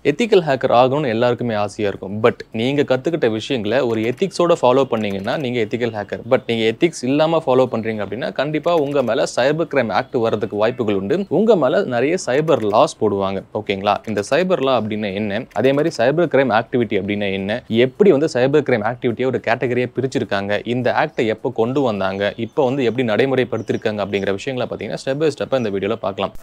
ethical hacker ஆகணும்னு எல்லாருக்குமே ஆசையாக இருக்கும் பட் நீங்கள் கற்றுக்கிட்ட விஷயங்களை ஒரு எத்திக்ஸோட ஃபாலோ பண்ணீங்கன்னா நீங்கள் எத்திக்கல் ஹேக்கர் பட் நீங்கள் எத்திக்ஸ் இல்லாமல் ஃபாலோ பண்ணுறீங்க அப்படின்னா கண்டிப்பாக உங்கள் மேலே சைபர் கிரைம் ஆக்ட் வரதுக்கு வாய்ப்புகள் உண்டு உங்கள் மேலே நிறைய சைபர் லாஸ் போடுவாங்க ஓகேங்களா இந்த சைபர் லா அப்படின்னா என்ன அதே மாதிரி சைபர் கிரைம் ஆக்டிவிட்டி அப்படின்னா என்ன எப்படி வந்து சைபர் கிரைம் ஆக்டிவிட்டியை ஒரு கேட்டகரியாக பிரிச்சிருக்காங்க இந்த ஆக்டை எப்போ கொண்டு வந்தாங்க இப்போ வந்து எப்படி நடைமுறைப்படுத்திருக்காங்க அப்படிங்கிற விஷயங்களை பார்த்தீங்கன்னா ஸ்டெப் பை ஸ்டெப்பாக இந்த வீடியோவில் பார்க்கலாம்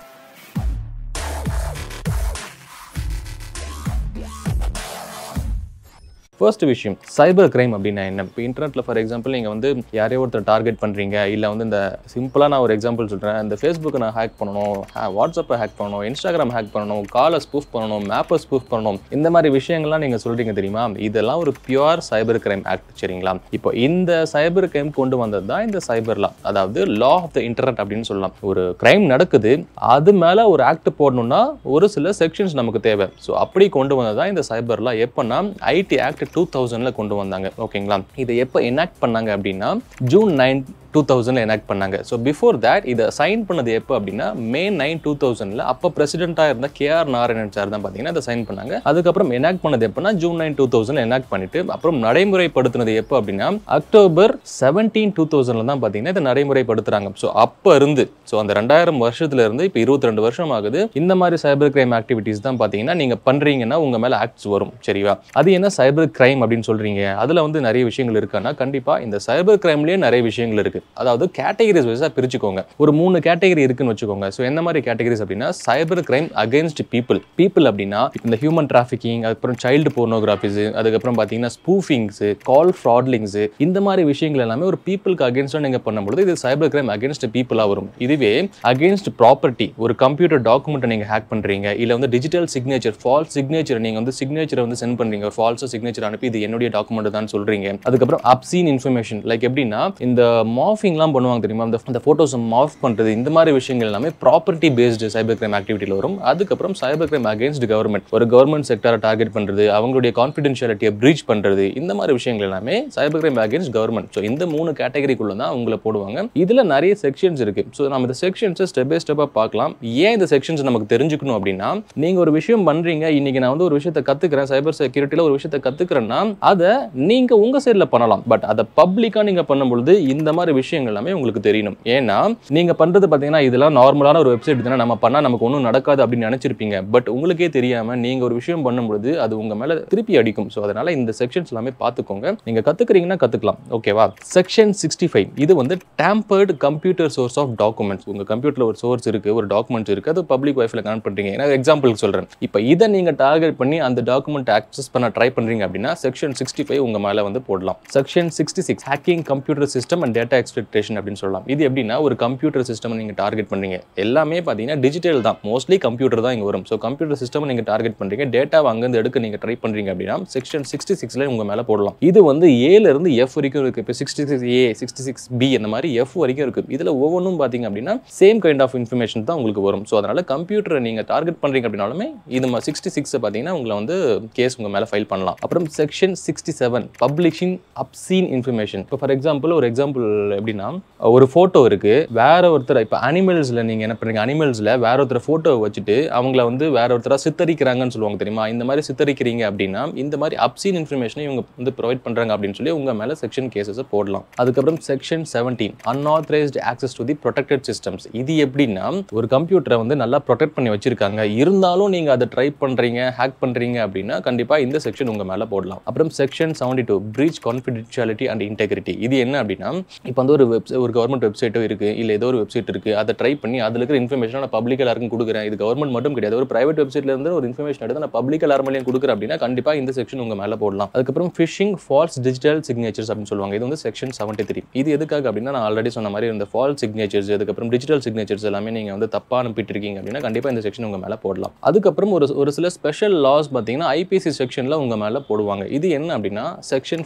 ஃபர்ஸ்ட் விஷயம் சைபர் கிரைம் அப்படின்னா என்ன இப்போ இன்டர்நெட்டில் ஃபார் எக்ஸாம்பிள் நீங்கள் வந்து யாரையோ ஒருத்தர் டார்கெட் பண்ணுறீங்க இல்லை வந்து இந்த சிம்பிளாக நான் ஒரு எக்ஸாம்பிள் சொல்கிறேன் இந்த ஃபேஸ்புக்கை நான் ஹேக் பண்ணணும் வாட்ஸ்அப்பை ஹேக் பண்ணணும் இன்ஸ்டாகிராம் ஹேக் பண்ணணும் காலை ஸ்பூஃப் பண்ணணும் மேப்பை ஸ்பூஃப் பண்ணணும் இந்த மாதிரி விஷயங்கள்லாம் நீங்கள் சொல்கிறீங்க தெரியுமா இதெல்லாம் ஒரு பியூர் சைபர் கிரைம் ஆக்ட் சரிங்களா இப்போ இந்த சைபர் கிரைம் கொண்டு வந்தது தான் இந்த சைபர் லா அதாவது லா ஆஃப் த இன்டர்நெட் அப்படின்னு சொல்லலாம் ஒரு கிரைம் நடக்குது அது மேலே ஒரு ஆக்ட் போடணும்னா ஒரு சில செக்ஷன்ஸ் நமக்கு தேவை ஸோ அப்படி கொண்டு வந்தது தான் இந்த சைபர் லா எப்போன்னா ஐடி ஆக்ட் டூ தௌசண்டில் கொண்டு வந்தாங்க ஓகேங்களா இதை எப்போ எனாக்ட் பண்ணாங்க அப்படின்னா ஜூன் நைன் டூ தௌசண்டில் எனாக்ட் பண்ணாங்க ஸோ பிஃபோர் தேட் இதை சைன் பண்ணது எப்போ அப்படின்னா மே நைன் டூ தௌசண்டில் அப்போ பிரசிடென்ட்டாக இருந்த கேஆர் நாராயணன் சார் தான் பார்த்தீங்கன்னா இதை சைன் பண்ணாங்க அதுக்கப்புறம் எனாக்ட் பண்ணது எப்போனா June nine two thousand enact பண்ணிட்டு அப்புறம் நடைமுறைப்படுத்தினது எப்போ அப்படின்னா அக்டோபர் செவன்டீன் டூ தௌசண்டில் தான் பார்த்தீங்கன்னா இதை நடைமுறைப்படுத்துறாங்க ஸோ அப்போ இருந்து ஸோ அந்த ரெண்டாயிரம் வருஷத்துல இருந்து இப்போ இருபத்தி ரெண்டு வருஷம் ஆகுது இந்த மாதிரி சைபர் கிரைம் ஆக்டிவிட்டீஸ் தான் பார்த்தீங்கன்னா நீங்கள் பண்ணுறீங்கன்னா உங்கள் மேலே ஆக்ட்ஸ் வரும் சரிவா அது என்ன சைபர் கிரைம் அப்படின்னு சொல்கிறீங்க அதில் வந்து நிறைய விஷயங்கள் இருக்கான்னா கண்டிப்பாக இந்த சைபர் கிரைம்லேயே நிறைய விஷயங்கள் இருக்குது அதாவது கேட்டகரிஸ் வைஸாக பிரிச்சுக்கோங்க ஒரு மூணு கேட்டகரி இருக்குன்னு வச்சுக்கோங்க ஸோ எந்த மாதிரி கேட்டகரிஸ் அப்படின்னா cyber crime against people people அப்படின்னா இந்த ஹியூமன் டிராஃபிக்கிங் அதுக்கப்புறம் சைல்டு போர்னோகிராஃபிஸ் அதுக்கப்புறம் பார்த்தீங்கன்னா ஸ்பூஃபிங்ஸு கால் ஃப்ராட்லிங்ஸு இந்த மாதிரி விஷயங்கள் எல்லாமே ஒரு பீப்புளுக்கு அகேன்ஸ்டாக நீங்கள் பண்ணும்போது இது சைபர் கிரைம் அகேன்ஸ்ட் பீப்புளாக வரும் இதுவே அகேன்ஸ்ட் ப்ராப்பர்ட்டி ஒரு கம்ப்யூட்டர் டாக்குமெண்ட்டை நீங்கள் ஹேக் பண்ணுறீங்க இல்லை வந்து டிஜிட்டல் சிக்னேச்சர் ஃபால்ஸ் சிக்னேச்சர் நீங்கள் வந்து சிக்னேச்சரை வந்து சென்ட் பண்ணுறீங்க ஃபால்ஸாக சிக்னேச்சர் அனுப்பி இது என்னுடைய டாக்குமெண்ட் தான் சொல்கிறீங்க அதுக்கப்புறம் அப்சீன் இன்ஃபர்மேஷன் லைக் எப்படின்னா இந்த மாஃபிங்லாம் பண்ணுவாங்க தெரியுமா அந்த அந்த ஃபோட்டோஸை மாஃப் பண்ணுறது இந்த மாதிரி விஷயங்கள் எல்லாமே ப்ராப்பர்ட்டி பேஸ்டு சைபர் கிரைம் ஆக்டிவிட்டியில் வரும் அதுக்கப்புறம் சைபர் கிரைம் அகேன்ஸ்ட் கவர்மெண்ட் ஒரு கவர்மெண்ட் செக்டரை டார்கெட் பண்ணுறது அவங்களுடைய கான்ஃபிடென்ஷியாலிட்டியை ப்ரீச் பண்ணுறது இந்த மாதிரி விஷயங்கள் எல்லாமே cyber crime against government so இந்த மூணு கேட்டகரிக்குள்ள தான் உங்களை போடுவாங்க இதில் நிறைய செக்ஷன்ஸ் இருக்கு ஸோ நம்ம இந்த செக்ஷன்ஸை ஸ்டெப் பை ஸ்டெப்பாக பார்க்கலாம் ஏன் இந்த செக்ஷன்ஸ் நமக்கு தெரிஞ்சுக்கணும் அப்படின்னா நீங்கள் ஒரு விஷயம் பண்ணுறீங்க இன்னைக்கு நான் வந்து ஒரு விஷயத்தை கற்றுக்கிறேன் சைபர் செக்யூரிட்டியில் ஒரு விஷயத்தை கற்றுக்கிறேன்னா அதை நீங்கள் உங்கள் சைடில் பண்ணலாம் பட் அதை பப்ளிக்காக நீங்கள் பண்ணும்பொழுது இந்த மாதிரி விஷயங்கள் எல்லாமே உங்களுக்கு தெரியணும் ஏன்னா நீங்கள் பண்ணுறது பார்த்தீங்கன்னா இதெல்லாம் நார்மலான ஒரு வெப்சைட் தானே நம்ம பண்ணால் நமக்கு ஒன்றும் நடக்காது அப்படின்னு நினச்சிருப்பீங்க பட் உங்களுக்கே தெரியாமல் நீங்கள் ஒரு விஷயம் பண்ணும்பொழுது அது உங்கள் மேலே திருப்பி அடிக்கும் ஸோ அதனால் இந்த செக்ஷன்ஸ் எல்லாமே பார்த்துக்கோங்க நீங்கள் கற்றுக்கிறீங்கன்னா கற்றுக்கலாம் ஓகேவா செக்ஷன் சிக்ஸ்டி ஃபைவ் இது வந்து tampered computer source of documents உங்கள் கம்ப்யூட்டரில் ஒரு சோர்ஸ் இருக்குது ஒரு டாக்குமெண்ட்ஸ் இருக்குது அது பப்ளிக் வைஃபில் கனெக்ட் பண்ணுறீங்க ஏன்னா எக்ஸாம்பிளுக்கு சொல்கிறேன் இப்போ இதை நீங்கள் டார்கெட் பண்ணி அந்த டாக்குமெண்ட் ஆக்சஸ் பண்ண ட்ரை பண்ணுறீங்க அப்படின்னா செக்ஷன் சிக்ஸ்டி ஃபைவ் உங்கள் மேலே வந்து போடலாம் section sixty six hacking computer system and data expectation அப்படின்னு சொல்லலாம் இது எப்படின்னா ஒரு கம்ப்யூட்டர் சிஸ்டம் நீங்கள் டார்கெட் பண்ணுறீங்க எல்லாமே பார்த்தீங்கன்னா டிஜிட்டல் தான் மோஸ்ட்லி கம்ப்யூட்டர் தான் இங்கே வரும் ஸோ கம்ப்யூட்டர் சிஸ்டம் நீங்கள் டார்கெட் பண்ணுறீங்க டேட்டாவை அங்கேருந்து எடுக்க நீங்கள் ட்ரை பண்ணுறீங்க அப்படின்னா செக்ஷன் சிக்ஸ்டி சிக்ஸில் உங்கள் மேலே போடலாம் இது வந்து ஏல இருந்து எஃப் வரைக்கும் இருக்குது இப்போ sixty six A sixty six B அந்த மாதிரி எஃப் வரைக்கும் இருக்குது இதில் ஒவ்வொன்றும் பார்த்தீங்க அப்படின்னா சேம் கைண்ட் ஆஃப் இன்ஃபர்மேஷன் தான் உங்களுக்கு வரும் ஸோ அதனால் கம்ப்யூட்டரை நீங்கள் டார்கெட் பண்ணுறீங்க அப்படின்னாலுமே இது சிக்ஸ்டி சிக்ஸை பார்த்தீங்கன்னா உங்களை வந்து கேஸ் உங்கள் மேலே ஃபைல் பண்ணலாம் அப்புறம் section sixty seven publishing obscene information இப்போ ஃபார் எக்ஸாம்பிள் ஒரு எக்ஸாம்பிள் எப்படின்னா ஒரு ஃபோட்டோ இருக்கு வேற ஒருத்தர் இப்போ அனிமல்ஸில் நீங்கள் என்ன பண்ணுறீங்க அனிமல்ஸில் வேற ஒருத்தர் ஃபோட்டோவை வச்சுட்டு அவங்கள வந்து வேற ஒருத்தராக சித்தரிக்கிறாங்கன்னு சொல்லுவாங்க தெரியுமா இந்த மாதிரி சித்தரிக்கிறீங்க அப்படின்னா இந்த மாதிரி அப்சீன் இன்ஃபர்மேஷனை இவங்க வந்து ப்ரொவைட் பண்ணுறாங்க அப்படின்னு சொல்லி உங்கள் மேலே செக்ஷன் கேசஸை போடலாம் அதுக்கப்புறம் section seventeen unauthorised access to the protected systems இது எப்படின்னா ஒரு கம்ப்யூட்டரை வந்து நல்லா ப்ரொடெக்ட் பண்ணி வச்சிருக்காங்க இருந்தாலும் நீங்கள் அதை ட்ரை பண்ணுறீங்க ஹேக் பண்ணுறீங்க அப்படின்னா கண்டிப்பாக இந்த செக்ஷன் உங்கள் மேலே போடலாம் அப்புறம் section seventy two breach confidentiality and integrity இது என்ன அப்படின்னா இப்போ வந்து ஒரு வெப் ஒரு கவர்மெண்ட் வெப்சைட்டோ இருக்குது இல்லை ஏதோ ஒரு வெப்சைட் இருக்குது அதை ட்ரை பண்ணி அதில் இருக்கிற இன்ஃபர்மேஷன் நான் பப்ளிக் எல்லாருக்கும் கொடுக்குறேன் இது கவர்மெண்ட் மட்டும் கிடையாது ஒரு பிரைவேட் வெப்சைட்ல இருந்து ஒரு இன்ஃபர்மேஷன் எடுத்து நான் பப்ளிக் எல்லாருமேலையும் கொடுக்குறேன் அப்படின்னா கண்டிப்பாக இந்த செக்ஷன் உங்கள் மேலே போடலாம் அதுக்கப்புறம் ஃபிஷிங் ஃபால்ஸ் டிஜிட்டல் சிக்னேச்சர்ஸ் அப்படின்னு சொல்லுவாங்க இது வந்து செக்ஷன் செவன்ட்டி த்ரீ இது எதுக்காக அப்படின்னா நான் ஆல்ரெடி சொன்ன மாதிரி இந்த ஃபால்ஸ் சிக்னேச்சர்ஸ் அதுக்கப்புறம் டிஜிட்டல் சிக்னேச்சர்ஸ் எல்லாமே நீங்கள் வந்து தப்பாக அனுப்பிட்டு இருக்கீங்க அப்படின்னா கண்டிப்பாக இந்த செக்ஷன் உங்கள் மேலே போடலாம் அதுக்கப்புறம் ஒரு ஒரு சில ஸ்பெஷல் லாஸ் பார்த்தீங்கன்னா ஐபிசி செக்ஷனில் உங்கள் மேலே போடுவாங்க இது என்ன அப்படின்னா செக்ஷன்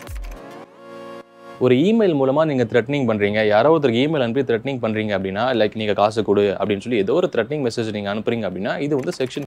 ஒரு இமெயில் மூலமாக நீங்கள் த்ரெட்னிங் பண்ணுறீங்க யாரோ ஒருத்தருக்கு இமெயில் அனுப்பி த்ரெட்னிங் பண்ணுறீங்க அப்படின்னா லைக் நீங்கள் காசு கொடு அப்படின்னு சொல்லி ஏதோ ஒரு த்ரெட்னிங் மெசேஜ் நீங்கள் அனுப்புறீங்க அப்படின்னா இது வந்து செக்ஷன்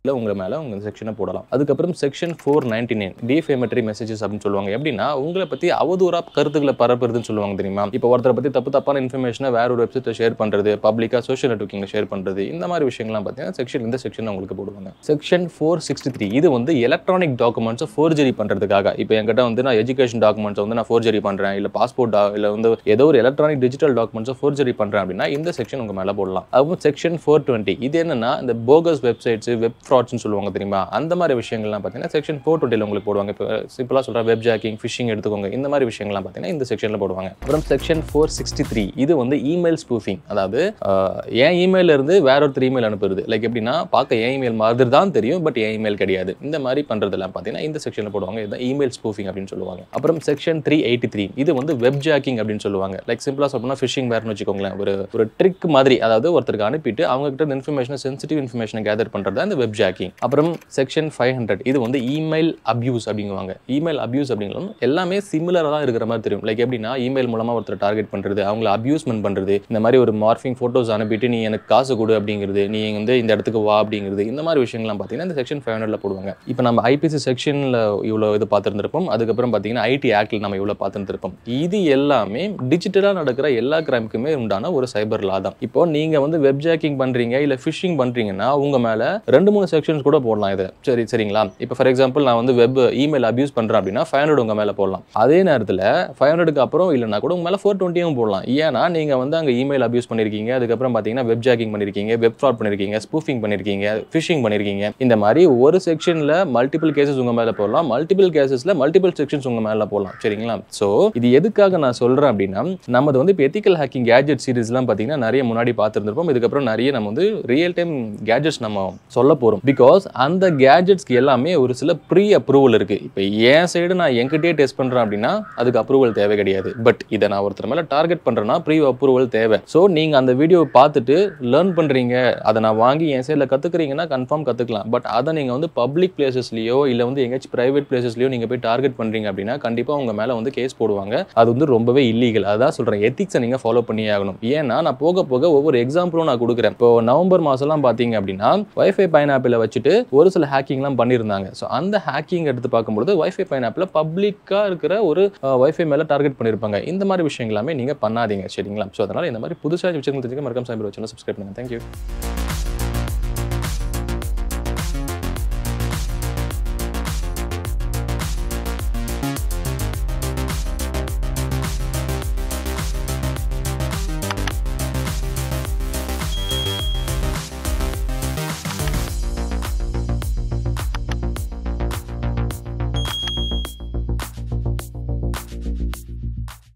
இல்லை உங்க மேலே உங்கள் செக்ஷனை போடலாம் அதுக்கப்புறம் section four ninety nine defamatory messages அப்படின்னு சொல்லுவாங்க எப்படின்னா உங்களை பற்றி அவதூறா கருத்துக்களை பரப்புறதுன்னு சொல்லுவாங்க தெரியுமா இப்போ ஒருத்தரை பற்றி தப்பு தப்பான இன்ஃபர்மேஷனை வேற ஒரு வெப்சைட்டில் ஷேர் பண்ணுறது பப்ளிக்காக சோஷியல் நெட்ஒர்க்கிங்கில் ஷேர் பண்ணுறது இந்த மாதிரி விஷயங்கள்லாம் பார்த்தீங்கன்னா செக்ஷன் இந்த செக்ஷன் உங்களுக்கு போடுவாங்க செக்ஷன் ஃபோர் சிக்ஸ்டி த்ரீ இது வந்து எலக்ட்ரானிக் டாக்குமெண்ட்ஸை ஃபோர்ஜரி பண்ணுறதுக்காக இப்போ என்கிட்ட வந்து நான் எஜுகேஷன் டாக்குமெண்ட்ஸ் வந்து நான் ஃபோர்ஜரி பண்ணுறேன் இல்லை பாஸ்போர்ட் இல்லை வந்து ஏதோ ஒரு எலக்ட்ரானிக் டிஜிட்டல் டாக்குமெண்ட்ஸை ஃபோர்ஜரி பண்ணுறேன் அப்படின்னா இந்த செக்ஷன் உங்கள் மேலே போடலாம் அதுவும் செக்ஷன் ஃபோர் டுவெண்ட்டி இது என்னன்னா இந்த போகஸ் வெப்சைட்ஸ் வெப் ஃப்ராட்ஸ்னு சொல்லுவாங்க தெரியுமா அந்த மாதிரி விஷயங்கள்லாம் பார்த்தீங்கன்னா செக்ஷன் ஃபோர் டுவெண்ட்டியில் உங்களுக்கு போடுவாங்க இப்போ சிம்பிளாக சொல்கிற வெப் ஜாக்கிங் ஃபிஷிங் எடுத்துக்கோங்க இந்த மாதிரி விஷயங்கள்லாம் பார்த்தீங்கன்னா இந்த செக்ஷனில் போடுவாங்க அப்புறம் செக்ஷன் ஃபோர் சிக்ஸ்டி த்ரீ இது வந்து இமெயில் ஸ்பூஃபிங் அதாவது ஆஹ், என் இமெயில இருந்து வேற ஒருத்தர் இமெயில் அனுப்புறது லைக் எப்படின்னா பார்க்க என் இமெயில் மாதிரி தான் தெரியும் பட் என் இமெயில் கிடையாது இந்த மாதிரி பண்ணுறதெல்லாம் பார்த்தீங்கன்னா இந்த செக்ஷனில் போடுவாங்க இதுதான் இமெயில் ஸ்பூஃபிங் அப்படின்னு சொல்லுவாங்க அப்புறம் செக்ஷன் த்ரீ எயிட்டி த்ரீ இது வந்து வெப் ஜாக்கிங் அப்படின்னு சொல்லுவாங்க லைக் சிம்பிளாக சொல்லணும்னா ஃபிஷிங் வேர்னு வச்சுக்கோங்களேன் ஒரு ஒரு ட்ரிக் மாதிரி அதாவது ஒருத்தருக்கு அனுப்பிட்டு அவங்க கிட்ட இந்த இன்ஃபர்மேஷனை சென்சிட்டிவ் இன்ஃபர்மேஷனை கேதர் பண்ணுறது தான் இந்த வெப் ஜாக்கிங் அப்புறம் செக்ஷன் ஃபைவ் ஹண்ட்ரட் இது வந்து இமெயில் அபியூஸ் அப்படிங்குவாங்க இமெயில் அபியூஸ் அப்படிங்கிறது எல்லாமே சிமிலராக தான் இருக்கிற மாதிரி தெரியும் லைக் எப்படின்னா இமெயில் மூலமாக ஒருத்தர் டார்கெட் பண்ணுறது அவங்கள அபியூஸ்மெண்ட் பண்ணுறது இந்த மாதிரி ஒரு மார்ஃபிங் ஃபோட்டோஸ் அனுப்பிட்டு நீ எனக்கு காசு கொடு அப்படிங்கிறது நீ வந்து இந்த இடத்துக்கு வா அப்படிங்கிறது இந்த மாதிரி விஷயங்கள்லாம் பார்த்தீங்கன்னா இந்த செக்ஷன் ஃபைவ் ஹண்ட்ரட்ல போடுவாங்க இப்போ நம்ம ஐபிசி செக்ஷனில் இவ்வளோ இது பார்த்துருந்துருப்போம் அதுக்கப்புறம் பார்த்தீங்கன்னா ஐடி ஆக்டில் நம்ம இவ்வளோ பார்த்துருந்துருப்போம் இது எல்லாமே டிஜிட்டலாக நடக்கிற எல்லா கிரைமுக்குமே உண்டான ஒரு சைபர் லா தான் இப்போ நீங்கள் வந்து வெப் ஜாக்கிங் பண்ணுறீங்க இல்லை ஃபிஷிங் பண்ணுறீங்கன்னா உங்கள் மேலே ரெண்டு மூணு செக்ஷன்ஸ் கூட போடலாம் இது சரி சரிங்களா இப்போ ஃபார் எக்ஸாம்பிள் நான் வந்து வெப் இமெயில் அபியூஸ் பண்ணுறேன் அப்படின்னா ஃபைவ் ஹண்ட்ரட் உங்கள் மேலே போடலாம் அதே நேரத்தில் ஃபைவ் ஹண்ட்ரடுக்கு அப்புறம் இல்லைனா கூட உங்கள் மேலே ஃபோர் டுவெண்ட்டியும் போடலாம் ஏன்னா நீங்கள் வந்து அங்கே இமெயில் அபியூஸ் பண்ணியிருக்கீங்க அதுக்கப்புறம் பார்த்தீங்கன்னா வெப் ஜாக்கிங் பண்ணியிருக்கீங்க வெப் ஃப்ராட் பண்ணியிருக்கீங்க ஸ்பூஃபிங் பண்ணியிருக்கீங்க ஃபிஷிங் பண்ணியிருக்கீங்க இந்த மாதிரி ஒரு செக்ஷனில் மல்டிபிள் கேசஸ் உங்கள் மேலே போடலாம் மல்டிபிள் கேசஸில் மல்டிபிள் செக்ஷன்ஸ் உங்கள் மேலே போடலாம் சரிங்களா ஸோ இது எதுக்காக நான் சொல்கிறேன் அப்படின்னா நமது வந்து இப்போ எத்திக்கல் ஹேக்கிங் கேஜெட் சீரிஸ்லாம் பார்த்தீங்கன்னா நிறைய முன்னாடி பார்த்துருந்துருப்போம் இதுக்கப்புறம் நிறைய நம்ம வந்து ரியல் டைம் கேஜெட்ஸ் நம்ம சொல்ல போகிறோம் பிகாஸ் அந்த கேஜெட்ஸ்க்கு எல்லாமே ஒரு சில ப்ரீ அப்ரூவல் இருக்குது இப்போ என் சைடு நான் என்கிட்டயே டெஸ்ட் பண்ணுறேன் அப்படின்னா அதுக்கு அப்ரூவல் தேவை கிடையாது பட் இதை நான் ஒருத்தர் மேலே டார்கெட் பண்ணுறேன்னா ப்ரீ அப்ரூவல் தேவை ஸோ நீங்கள் அந்த வீடியோவை பார்த்துட்டு லேர்ன் பண்ணுறீங்க அதை நான் வாங்கி என் சைடில் கற்றுக்குறீங்கன்னா கன்ஃபார்ம் கற்றுக்கலாம் பட் அதை நீங்கள் வந்து பப்ளிக் பிளேசஸ்லையோ இல்லை வந்து எங்கேயாச்சும் ப்ரைவேட் பிளேசஸ்லையோ நீங்கள் போய் டார்கெட் பண்ணுறீங்க அப்படின்னா கண்டிப்பாக உங்கள் மேலே வந்து கேஸ் போடுவாங்க அது வந்து ரொம்பவே இல்லீகல் அதான் சொல்கிறேன் எத்திக்ஸை நீங்கள் ஃபாலோ பண்ணி ஆகணும் ஏன்னா நான் போக போக ஒவ்வொரு எக்ஸாம்பிளும் நான் கொடுக்குறேன் இப்போ நவம்பர் மாதம்லாம் பார்த்தீங்க அப்படின்னா வைஃபை பைனாப்பில் வச்சுட்டு ஒரு சில ஹேக்கிங்லாம் பண்ணியிருந்தாங்க ஸோ அந்த ஹேக்கிங் எடுத்து பார்க்கும்பொழுது வைஃபை பைனாப்பில் பப்ளிக்காக இருக்கிற ஒரு வைஃபை மேலே டார்கெட் பண்ணியிருப்பாங்க இந்த மாதிரி விஷயங்கள் எல்லாமே நீங்கள் பண்ணாதீங்க சரிங்களா ஸோ அதனால் இந்த மாதிரி புதுசாக விஷயங்கள் தெரிஞ்சுக்க மறக்காம சாய்பர் வச்சு சப்ஸ்கிரைப் பண்ணுங்கள் தேங்க்யூ